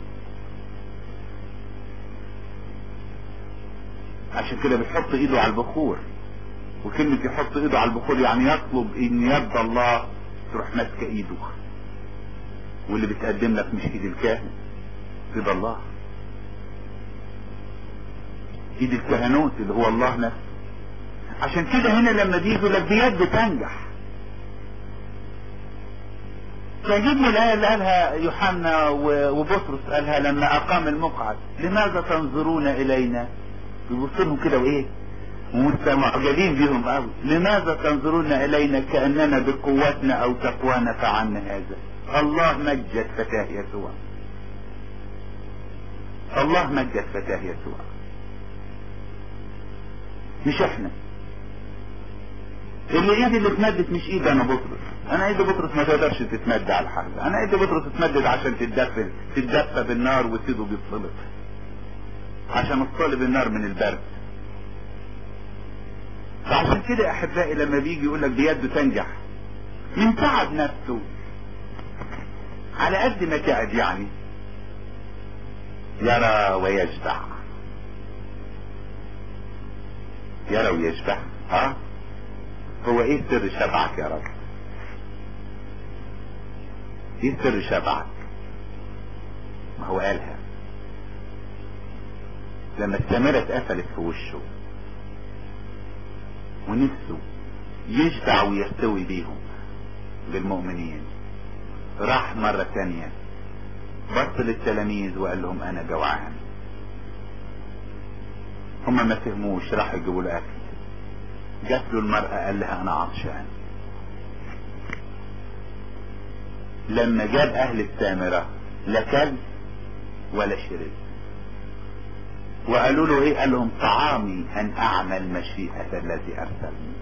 Speaker 1: عشان كده بيحط ايده على البخور وكلمة يحط ايده على البخور يعني يطلب ان يد الله تروح ماسكة ايده واللي بتقدم لك مش ايد الكاهن ايد الله ايد الكهنوت اللي هو الله نفسه عشان كده هنا لما بيجوا لك بيد تنجح تعجبني الآية اللي قالها يوحنا وبطرس قالها لما أقام المقعد لماذا تنظرون إلينا بيبصوا لهم كده وإيه ومعجبين بيهم قوي لماذا تنظرون إلينا كأننا بقوتنا أو تقوانا فعلنا هذا الله مجد فتاه يسوع الله مجد فتاه يسوع مش احنا اللي ايدي اللي اتمدت مش ايد انا بطرس انا ايدي بطرس ما تقدرش تتمد على حاجه انا ايدي بطرس اتمدد عشان تتدفن تتدفى بالنار وسيده بيتصلب عشان اصطلب النار من البرد فعشان كده احبائي لما بيجي يقول لك بيده تنجح من تعب نفسه على قد ما تعب يعني يرى ويشبع يرى ويشبع ها هو ايه سر شبعك يا رب ايه سر شبعك ما هو قالها لما السامرة اتقفلت في وشه ونفسه يشبع ويستوي بيهم بالمؤمنين راح مرة تانية بص للتلاميذ وقال لهم انا جوعان هما ما فهموش راح يجيبوا له اكل جات له المرأة قال لها انا عطشان لما جاب اهل السامرة لا كل ولا شرب وقالوا له ايه قال لهم طعامي ان اعمل مشيئة الذي ارسلني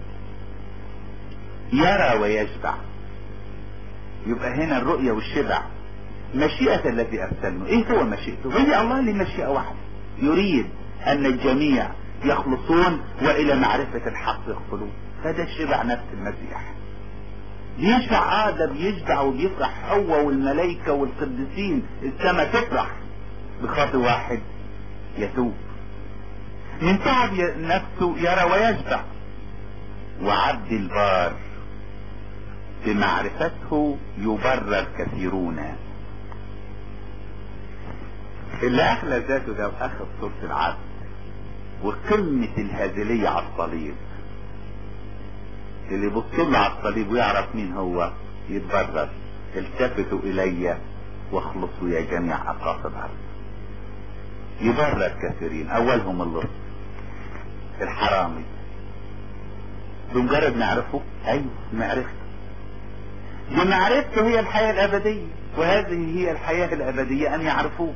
Speaker 1: يرى ويشبع يبقى هنا الرؤية والشبع مشيئة الذي ارسلني ايه هو مشيئته هي الله لي مشيئة واحدة يريد ان الجميع يخلصون والى معرفة الحق يدخلون فده الشبع نفس المسيح بيشبع اه ده بيشبع وبيفرح هو والملائكة والقديسين السماء تفرح بخاطر واحد يتوب من تعب نفسه يرى ويشبع وعبد البار بمعرفته يبرر كثيرون اللي اخلى ذاته ده واخذ صورة العبد وقمة الهازلية على الصليب اللي يبص له على الصليب ويعرف مين هو يتبرر التفتوا الي واخلصوا يا جميع اقاصي الارض يبرر كثيرين اولهم اللص الحرامي
Speaker 2: بمجرد نعرفه ايوه معرفته بمعرفته هي الحياة الابدية وهذه هي الحياة الابدية ان يعرفوك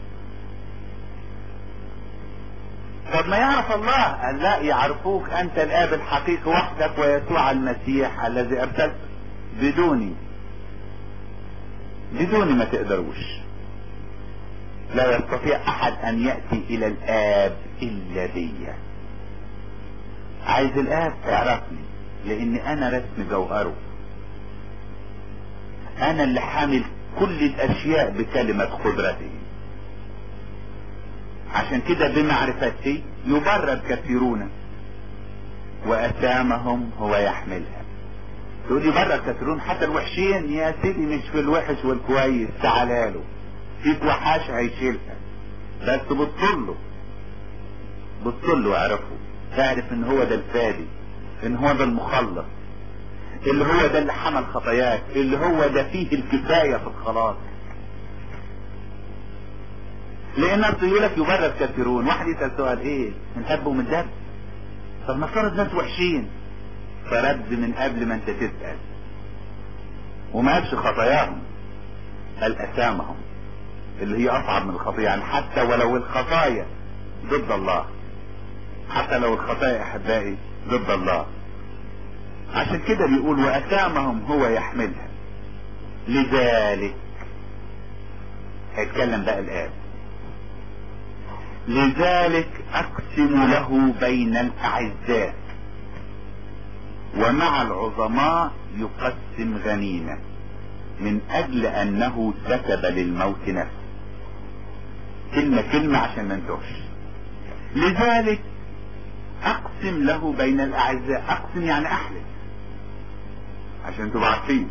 Speaker 2: طب ما يعرف الله قال لا يعرفوك انت الاب الحقيقي وحدك ويسوع المسيح الذي ارسلته بدوني بدوني ما تقدروش لا يستطيع احد ان يأتي الى الاب الا بيا عايز الاب اعرفني لان انا رسم جوهره انا اللي حامل كل الاشياء بكلمة قدرتي عشان كده بمعرفتي يبرر كثيرون وأسامهم هو يحملها تقول يبرر كثيرون حتى الوحشين يا سيدي مش في الوحش والكويس تعالى له فيك وحاش هيشيلها بس بتطله بتطله واعرفه تعرف ان هو ده الفادي ان هو ده المخلص اللي هو ده اللي حمل خطاياك اللي هو ده فيه الكفاية في الخلاص لان يقول لك يبرر كثيرون واحد يسأل سؤال ايه من اب ومن دب طب نفترض ناس وحشين فرد من قبل ما انت تسأل وما قالش خطاياهم قال اسامهم اللي هي اصعب من الخطيئة يعني حتى ولو الخطايا ضد الله حتى لو الخطايا احبائي ضد الله عشان كده بيقول واسامهم هو يحملها لذلك هيتكلم بقى الآن لذلك اقسم له بين الاعزاء ومع العظماء يقسم غنيمة من اجل انه كتب للموت نفسه كلمة كلمة عشان ما نتوهش لذلك اقسم له بين الاعزاء اقسم يعني احلف عشان تبقوا عارفين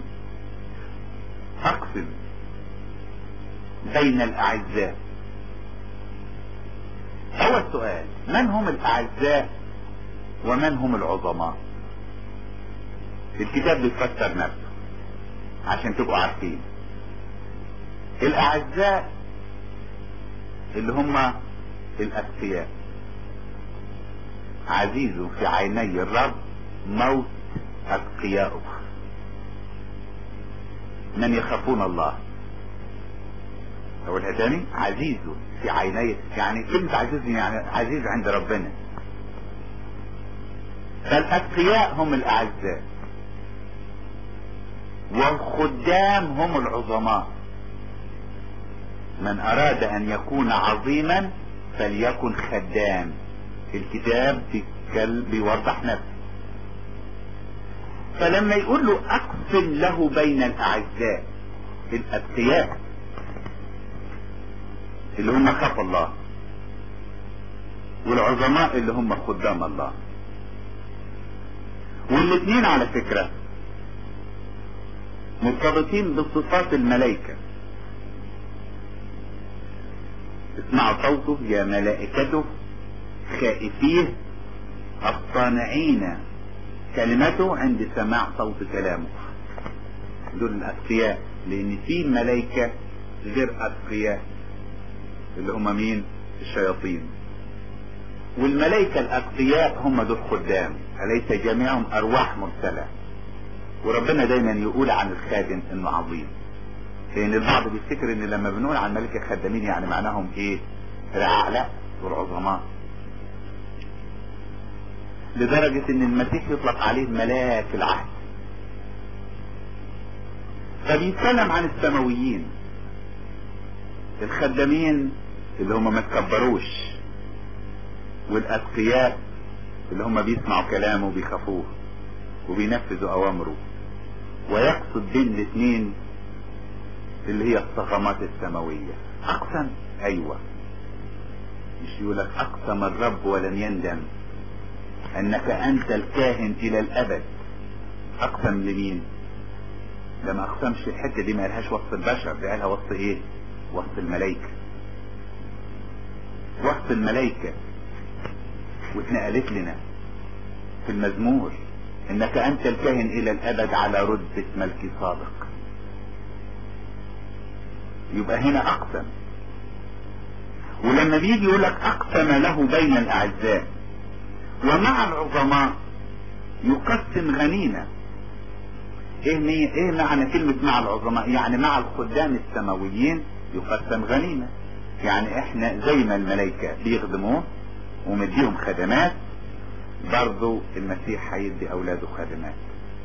Speaker 2: اقسم بين الاعزاء اول سؤال من هم الاعزاء ومن هم العظماء الكتاب بيفسر نفسه عشان تبقوا عارفين الاعزاء اللي هم الاتقياء عزيز في عيني الرب موت اتقياؤه من يخافون الله اقولها تاني عزيز في عيني يعني كلمة عزيز يعني عزيز عند ربنا فالاتقياء هم الاعزاء والخدام هم العظماء من اراد ان يكون عظيما فليكن خدام الكتاب بيوضح نفسه فلما يقول له اقسم له بين الاعزاء الاتقياء اللي هم خاف الله والعظماء اللي هم خدام الله والاثنين على فكرة مرتبطين بصفات الملائكة اسمعوا صوته يا ملائكته خائفيه الصانعين كلمته عند سماع صوت كلامه دول الاتقياء لان في ملائكة غير اتقياء اللي هم مين الشياطين والملائكة الاتقياء هم دول خدام اليس جميعهم ارواح مرسلة وربنا دايما يقول عن الخادم انه عظيم لان البعض بيفتكر ان لما بنقول عن ملائكة خدامين يعني معناهم ايه العقلاء والعظماء لدرجة ان المسيح يطلق عليه ملاك العهد فبيتكلم عن السماويين الخدامين اللي هم ما تكبروش والاتقياء اللي هم بيسمعوا كلامه وبيخافوه وبينفذوا اوامره ويقصد بين الاثنين اللي هي الصخامات السماوية اقسم ايوه مش يقولك اقسم الرب ولن يندم انك انت الكاهن الى الابد اقسم لمين ده ما اقسمش الحتة دي ما قالهاش وسط البشر ده قالها وسط ايه وسط الملائكة وسط الملائكة واتنقلت لنا في المزمور انك انت الكاهن الى الابد على رتبة ملك صادق يبقى هنا اقسم ولما بيجي يقول لك اقسم له بين الاعزاء ومع العظماء يقسم غنيمة ايه مي... ايه معنى كلمة مع العظماء يعني مع الخدام السماويين يقسم غنيمة يعني احنا زي ما الملائكة بيخدموه ومديهم خدمات برضو المسيح هيدي اولاده خدمات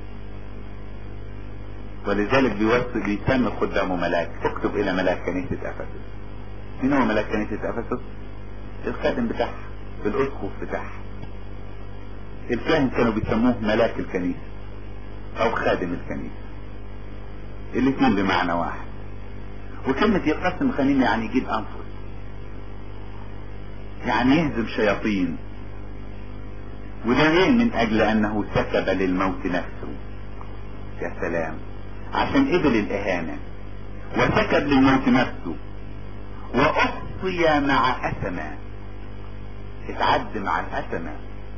Speaker 2: ولذلك بيوصي بيسمي خدامه ملاك اكتب الى ملاك كنيسة افسس مين هو ملاك كنيسة افسس الخادم بتاعها الاسقف بتاعها الكاهن كانوا بيسموه ملاك الكنيسة او خادم الكنيسة الاثنين بمعنى واحد وكلمة يقسم غنيمة يعني يجيب انفس يعني يهزم شياطين وده ليه من اجل انه سكب للموت نفسه يا سلام عشان قبل الاهانة وسكب للموت نفسه واحصي مع اثمة اتعد مع الاثمة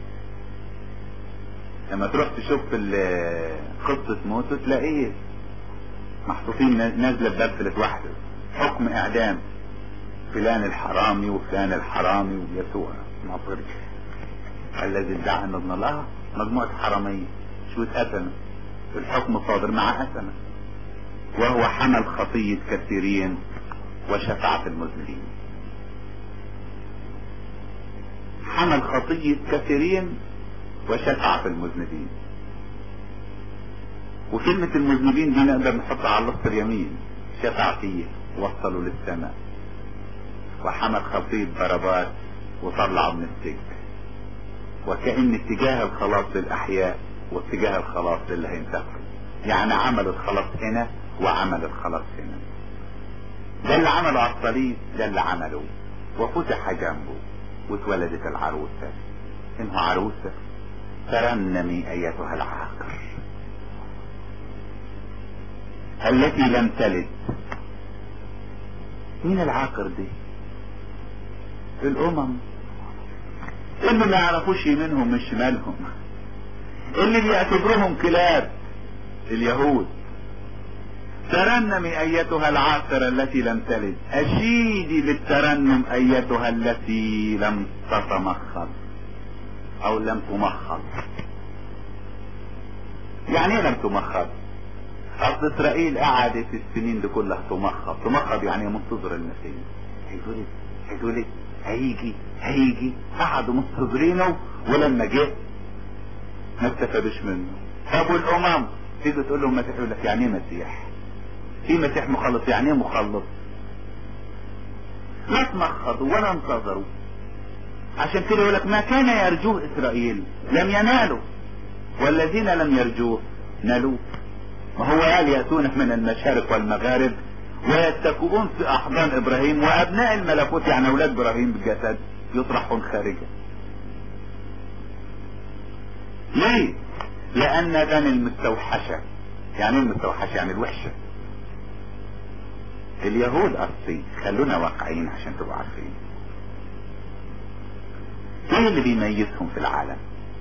Speaker 2: لما تروح تشوف قصة موته تلاقيه محطوطين نازلة ببدلة واحدة حكم اعدام فلان الحرامي وفلان الحرامي ويسوع ناصري الذي ادعى ان ابن الله مجموعة حرامية شو اتقتلوا الحكم صادر مع أسمة وهو حمل خطية كثيرين وشفع في المذنبين حمل خطية كثيرين وشفع في المذنبين وكلمة المذنبين دي نقدر نحطها على اللص اليمين شفع فيه وصلوا للسماء وحمل خطية ضربات وطلعوا من السجن وكأن اتجاه الخلاص للأحياء واتجاه الخلاص للي هينتقل يعني عمل الخلاص هنا وعمل الخلاص هنا ده اللي عمله على الصليب ده اللي عمله وفتح جنبه واتولدت العروسة انه عروسة ترنمي ايتها العاقر التي لم تلد مين العاقر دي الامم اللي ما يعرفوش يمينهم من شمالهم اللي بيعتبروهم كلاب اليهود ترنمي ايتها العاقرة التي لم تلد اشيدي بالترنم ايتها التي لم تتمخض او لم تمخض يعني ايه لم تمخض اصل اسرائيل قعدت السنين دي كلها تمخض تمخض يعني منتظر المسيح هيقول هيقول هيجي هيجي قعدوا منتظرينه ولما جه ما استفادوش منه طب والامم تيجي تقول لهم مسيح يقول لك يعني ايه مسيح في مسيح مخلص يعني ايه مخلص لا تمخضوا ولا انتظروا عشان كده يقول لك ما كان يرجوه اسرائيل لم ينالوا والذين لم يرجوه نالوه ما هو قال ياتون من المشارق والمغارب ويتكئون في احضان ابراهيم وابناء الملكوت يعني اولاد ابراهيم بالجسد يطرحون خارجا ليه لان بني المستوحشة يعني ايه المستوحشة يعني الوحشة اليهود اصلي خلونا واقعيين عشان تبقوا عارفين ايه اللي بيميزهم في العالم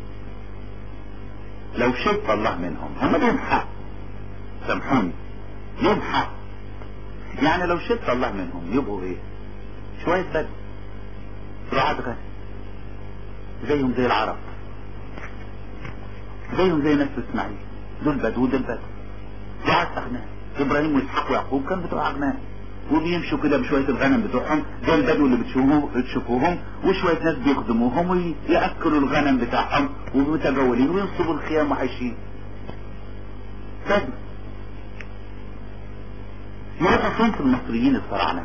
Speaker 2: لو شفت الله منهم هم لهم حق سامحوني لهم حق يعني لو شفت الله منهم يبقوا ايه شوية بدو رعاة غنم زيهم زي العرب زيهم زي ناس اسماعيل دول بدو دول بدو رعاة اغنام ابراهيم واسحاق ويعقوب كان بتوع اغنام وبيمشوا كده بشوية الغنم بتوعهم زي البدو اللي بتشوفوه بتشوفوهم وشوية ناس بيخدموهم ويأكلوا الغنم بتاعهم ومتجولين وينصبوا الخيام وعايشين بدو يروحوا فين في المصريين الفراعنة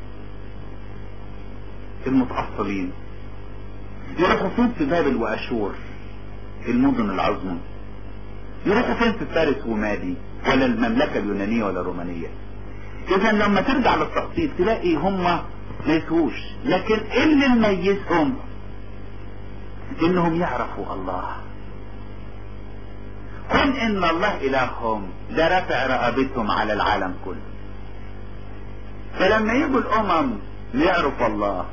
Speaker 2: المتأصلين يروحوا فين في بابل واشور المدن العظمى يروحوا فين في فارس ومادي ولا المملكة اليونانية ولا الرومانية اذا لما ترجع للتقسيط تلاقي هم ليسوش لكن اللي مميزهم انهم يعرفوا الله كون ان الله الههم ده رفع رقبتهم على العالم كله فلما يجوا الامم ليعرفوا الله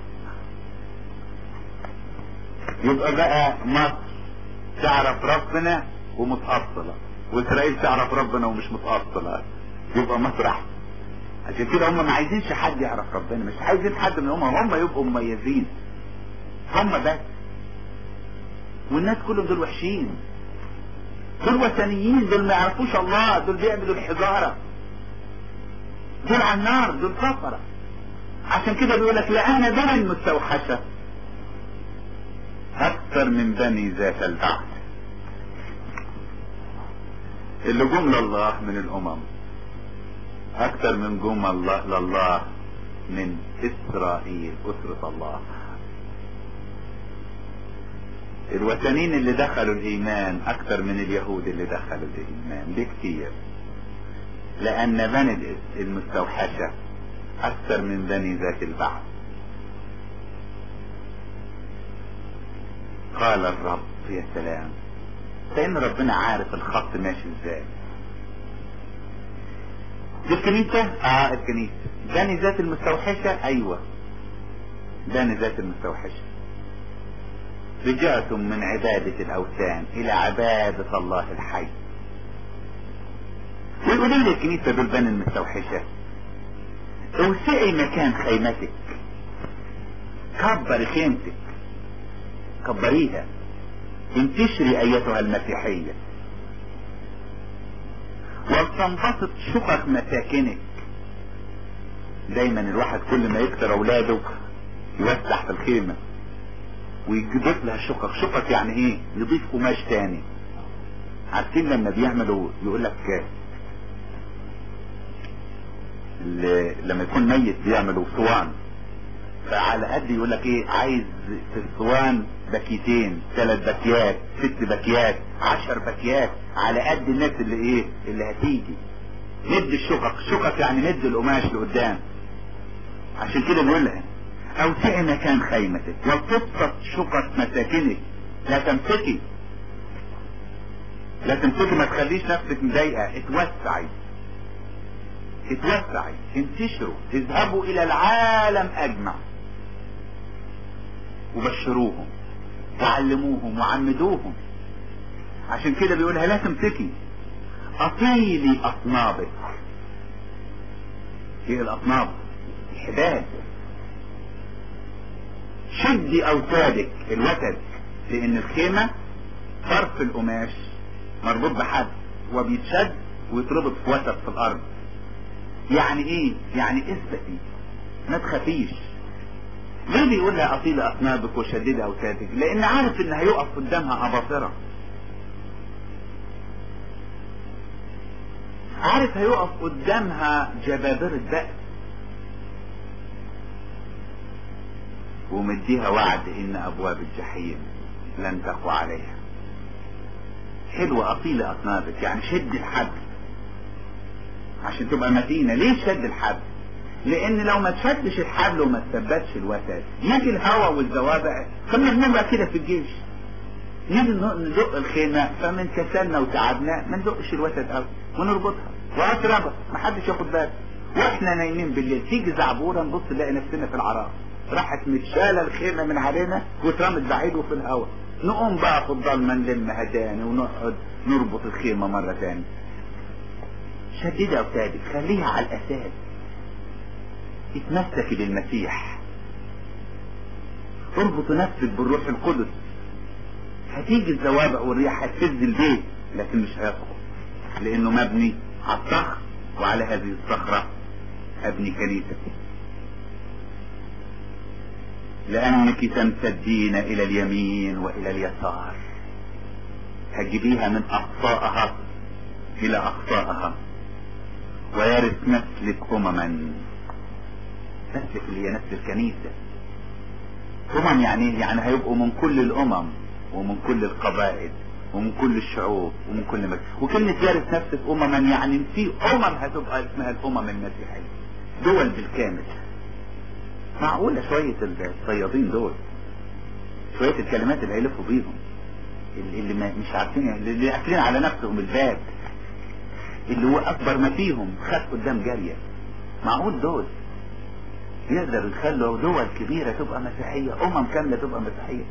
Speaker 2: يبقى بقى مصر تعرف ربنا ومتأصلة واسرائيل تعرف ربنا ومش متأصلة يبقى مصر احسن عشان كده هم ما عايزينش حد يعرف ربنا مش عايزين حد من هم هم يبقوا مميزين هم بس والناس كلهم دول وحشين دول وثنيين دول ما يعرفوش الله دول بيعملوا الحجارة دول على النار دول كفرة عشان كده بيقول لك لأن بني المستوحشة أكثر من بني ذات البعث اللي جم لله من الأمم أكثر من جم الله لله من إسرائيل أسرة الله الوثنيين اللي دخلوا الإيمان أكثر من اليهود اللي دخلوا الإيمان بكتير لأن بني المستوحشة أكثر من بني ذات البعث قال الرب يا سلام لأن ربنا عارف الخط ماشي ازاي دي الكنيسة اه الكنيسة بني ذات المستوحشة ايوه بني ذات المستوحشة رجعتم من عبادة الاوثان الى عبادة الله الحي ويقولوا لي الكنيسة دول بني المستوحشة اوسعي مكان خيمتك كبري خيمتك كبريها انتشري ايتها المسيحية ولتنبسط شقق مساكنك دايما الواحد كل ما يكتر اولاده يوسع في الخيمة ويضيف لها شقق شقق يعني ايه يضيف قماش تاني عارفين لما بيعملوا يقول لك لما يكون ميت بيعملوا صوان فعلى قد يقول لك ايه عايز في الصوان باكيتين ثلاث باكيات ست باكيات عشر باكيات على قد الناس اللي ايه اللي هتيجي ند الشقق شقق يعني ند القماش لقدام عشان كده بيقول لها اوسعي مكان خيمتك وتبسط شقق مساكنك لا تمسكي لا تمسكي ما تخليش نفسك مضايقه اتوسعي اتوسعي انتشروا اذهبوا الى العالم اجمع وبشروهم وعلموهم وعمدوهم عشان كده بيقولها لا تمسكي اطيلي اطنابك ايه الاطناب الحبال شدي اوتادك الوتد لان الخيمة طرف القماش مربوط بحد وبيتشد ويتربط في وتد في الارض يعني ايه يعني اثبتي ما تخافيش ليه بيقول لها اطيل اطنابك وشدد اوتادك لان عارف ان هيقف قدامها اباطرة عارف هيقف قدامها جبابرة بأس ومديها وعد ان ابواب الجحيم لن تقوى عليها حلوة اطيل اطنابك يعني شد الحبل عشان تبقى متينة ليه شد الحبل لان لو ما تشدش الحبل وما تثبتش الوتد يجي الهواء والزوابع كنا بنبقى كده في الجيش نيجي ندق الخيمة فمن كسلنا وتعبنا ما ندقش الوتد قوي ونربطها واتربط محدش ياخد باله واحنا نايمين بالليل تيجي زعبورة نبص نلاقي نفسنا في العراق راحت متشالة الخيمة من علينا واترمت بعيد وفي الهواء نقوم بقى في الضلمة نلم هداني ونقعد نربط الخيمة مرة تاني شددها اوتادك خليها على الاساس اتمسكي بالمسيح اربط نفسك بالروح القدس هتيجي الزوابع والرياح هتهز البيت لكن مش هيسقط لانه مبني على الصخر وعلى هذه الصخرة ابني كنيستي لانك تمتدين الى اليمين والى اليسار هتجيبيها من اقصائها الى اقصائها ويرث نسلك امما نسلك اللي هي نسل الكنيسة امم يعني يعني هيبقوا من كل الامم ومن كل القبائل ومن كل الشعوب ومن كل مكان وكلمة يرث نفسك امما يعني في امم هتبقى اسمها الامم المسيحية دول بالكامل معقولة شوية الصيادين دول شوية الكلمات اللي هيلفوا بيهم اللي ما مش عارفين اللي قافلين على نفسهم الباب اللي هو اكبر ما فيهم خد قدام جارية معقول دول يقدر يخلوا دول كبيرة تبقى مسيحية امم كاملة تبقى مسيحية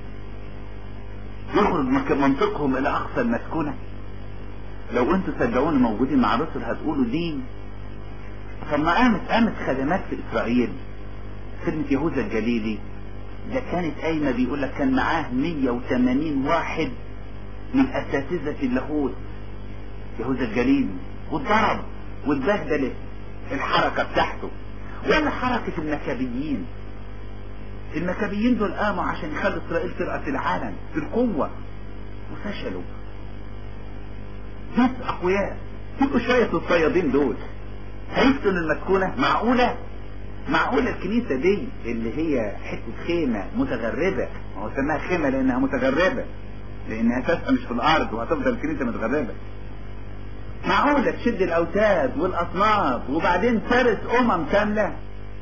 Speaker 2: يخرج منطقهم الى اقصى المسكونة لو انتوا صدقوني موجودين مع الرسل هتقولوا دين طب ما قامت قامت خدمات في اسرائيل خدمة يهوذا الجليلي ده كانت قايمة بيقول لك كان معاه 180 واحد من اساتذة اللاهوت يهوذا الجليل واتضرب واتبهدلت الحركة بتاعته ولا حركة المكابيين المكابيين دول قاموا عشان يخلوا اسرائيل ترأس العالم بالقوة وفشلوا ناس اقوياء تبقوا شوية الصيادين دول هيفتنوا المسكونة معقولة معقولة الكنيسة دي اللي هي حتة خيمة متغربة هو سماها خيمة لانها متغربة لان اساسها مش في الارض وهتفضل الكنيسة متغربة معقولة تشد الاوتاد والاصناف وبعدين ترس امم كاملة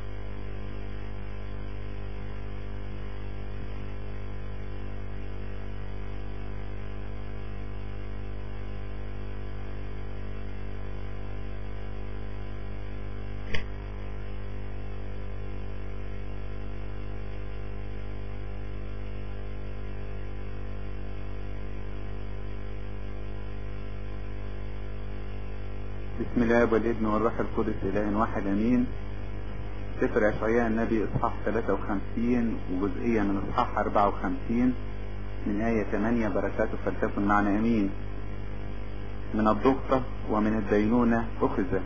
Speaker 1: بسم الله والابن والروح القدس اله واحد امين سفر اشعياء النبي اصحاح 53 وجزئية من اصحاح 54 من آية 8 بركاته فلتكن معنا امين من الضغطة ومن الدينونة اخذ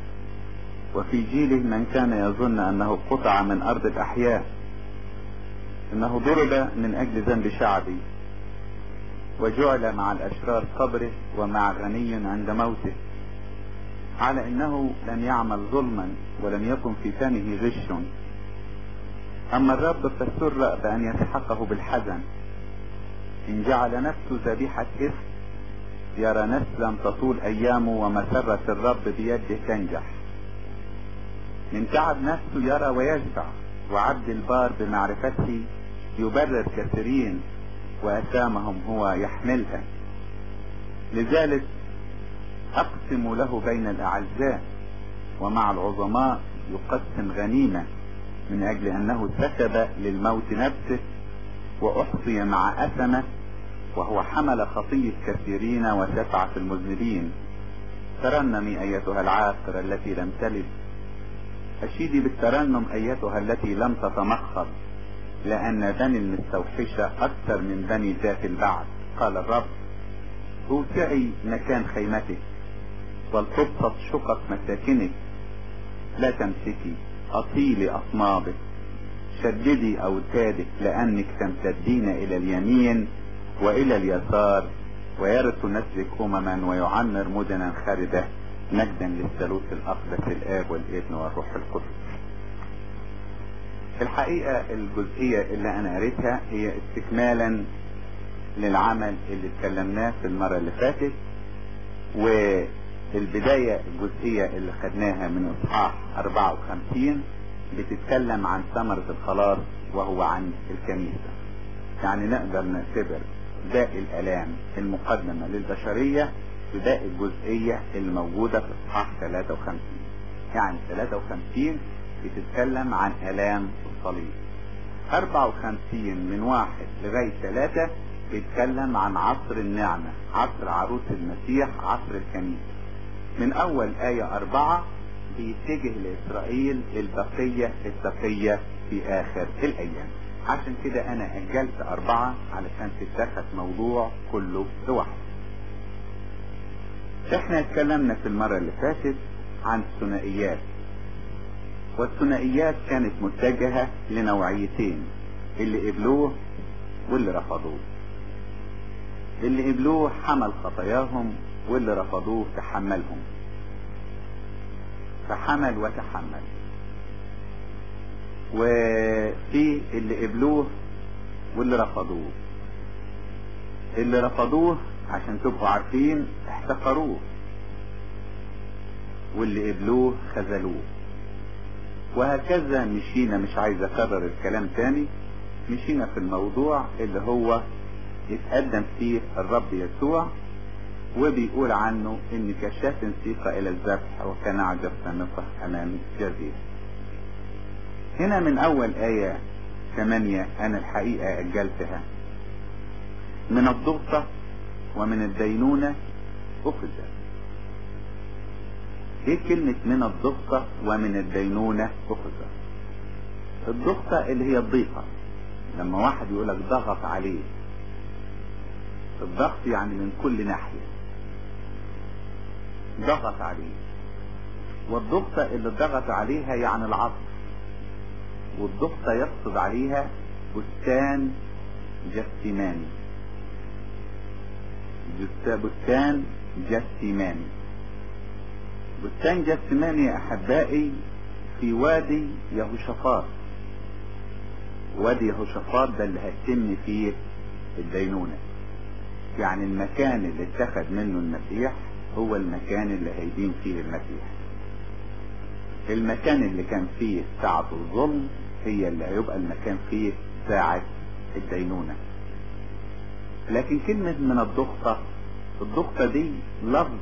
Speaker 1: وفي جيله من كان يظن انه قطع من ارض الاحياء انه ضرب من اجل ذنب شعبي وجعل مع الاشرار قبره ومع غني عند موته على انه لم يعمل ظلما ولم يكن في فمه غش اما الرب فسر بان يسحقه بالحزن ان جعل نفسه ذبيحة اثم يرى نسلا تطول ايامه ومسرة الرب بيده تنجح من تعب نفسه يرى ويشبع وعبد البار بمعرفته يبرر كثيرين واثامهم هو يحملها لذلك اقسم له بين الاعزاء ومع العظماء يقسم غنيمة من اجل انه سكب للموت نفسه واحصي مع اثمه وهو حمل خطية كثيرين وشفع في المذنبين ترنمي ايتها العاقرة التي لم تلد اشيدي بالترنم ايتها التي لم تتمخض لان بني المستوحشة اكثر من بني ذات البعث قال الرب اوسعي مكان خيمتك ولتبسط شقق مساكنك لا تمسكي اطيلي اصنابك شددي اوتادك لانك تمتدين الى اليمين والى اليسار ويرث نسلك امما ويعمر مدنا خالده مجدا للثالوث الاقدس الاب والابن والروح القدس الحقيقة الجزئية اللي انا قريتها هي استكمالا للعمل اللي اتكلمناه في المرة اللي فاتت والبداية الجزئية اللي خدناها من اصحاح 54 بتتكلم عن ثمرة الخلاص وهو عن الكنيسة يعني نقدر نعتبر باقي الالام المقدمة للبشرية بباقي الجزئية الموجودة في اصحاح 53 يعني 53 بتتكلم عن الام الصليب 54 من واحد لغاية ثلاثة بيتكلم عن عصر النعمة عصر عروس المسيح عصر الكنيسة من اول آية اربعة بيتجه لاسرائيل البقية التقية في اخر الايام عشان كده انا اجلت اربعة علشان تتاخد موضوع كله لوحده احنا اتكلمنا في المرة اللي فاتت عن الثنائيات والثنائيات كانت متجهة لنوعيتين اللي قبلوه واللي رفضوه اللي قبلوه حمل خطاياهم واللي رفضوه تحملهم فحمل وتحمل وفي اللي قبلوه واللي رفضوه اللي رفضوه عشان تبقوا عارفين احتقروه واللي قبلوه خذلوه وهكذا مشينا مش عايز اكرر الكلام تاني مشينا في الموضوع اللي هو يتقدم فيه الرب يسوع وبيقول عنه ان كشاف سيق الى الذبح وكنعجة سامقة امام جزيرة هنا من اول اية ثمانية انا الحقيقة اجلتها من الضغطة ومن الدينونة اخذ ايه كلمة من الضغطة ومن الدينونة اخذ الضغطة اللي هي الضيقة لما واحد يقولك ضغط عليه الضغط يعني من كل ناحية ضغط عليه والضغطة اللي ضغط عليها يعني العصر والضغطة يقصد عليها بستان جسيماني بستان جسيماني بستان جسيماني يا أحبائي في وادي يهوشافاط وادي يهوشافاط ده اللي هيتم فيه الدينونة يعني المكان اللي اتخذ منه المسيح هو المكان اللي هيدين فيه المسيح المكان اللي كان فيه ساعة الظلم هي اللي هيبقى المكان فيه ساعة الدينونة لكن كلمة من الضغطة الضغطة دي لفظ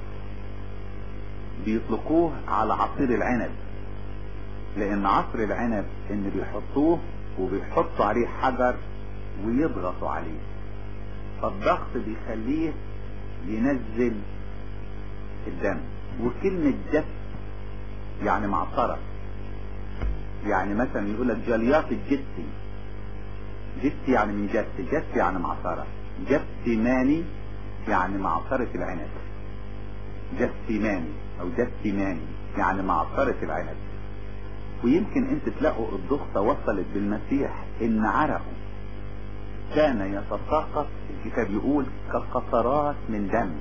Speaker 1: بيطلقوه على عصير العنب لان عصر العنب ان بيحطوه وبيحطوا عليه حجر ويضغطوا عليه فالضغط بيخليه ينزل الدم وكلمة جس يعني معصرة يعني مثلا يقول لك جليات الجسي جسي يعني من جس جس يعني معصرة جسيماني يعني معصرة العنب جسيماني او جسيماني يعني معصرة العنب ويمكن انت تلاقوا الضغطة وصلت بالمسيح ان عرقه كان يتساقط الكتاب يقول كقطرات من دم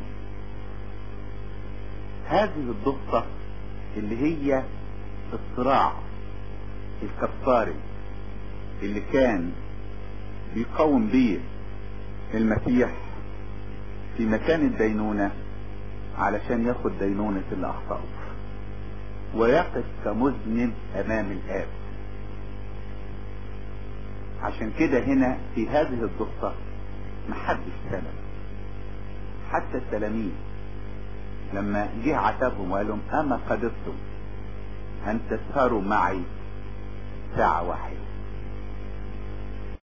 Speaker 1: هذه الضغطة اللي هي الصراع الكفاري اللي كان بيقوم بيه المسيح في مكان الدينونة علشان ياخد دينونة اللي اخطأه ويقف كمذنب امام الاب عشان كده هنا في هذه الضغطة محدش سلم حتى التلاميذ لما جه عتبهم وقال لهم اما قدرتم ان تسهروا معي ساعة واحدة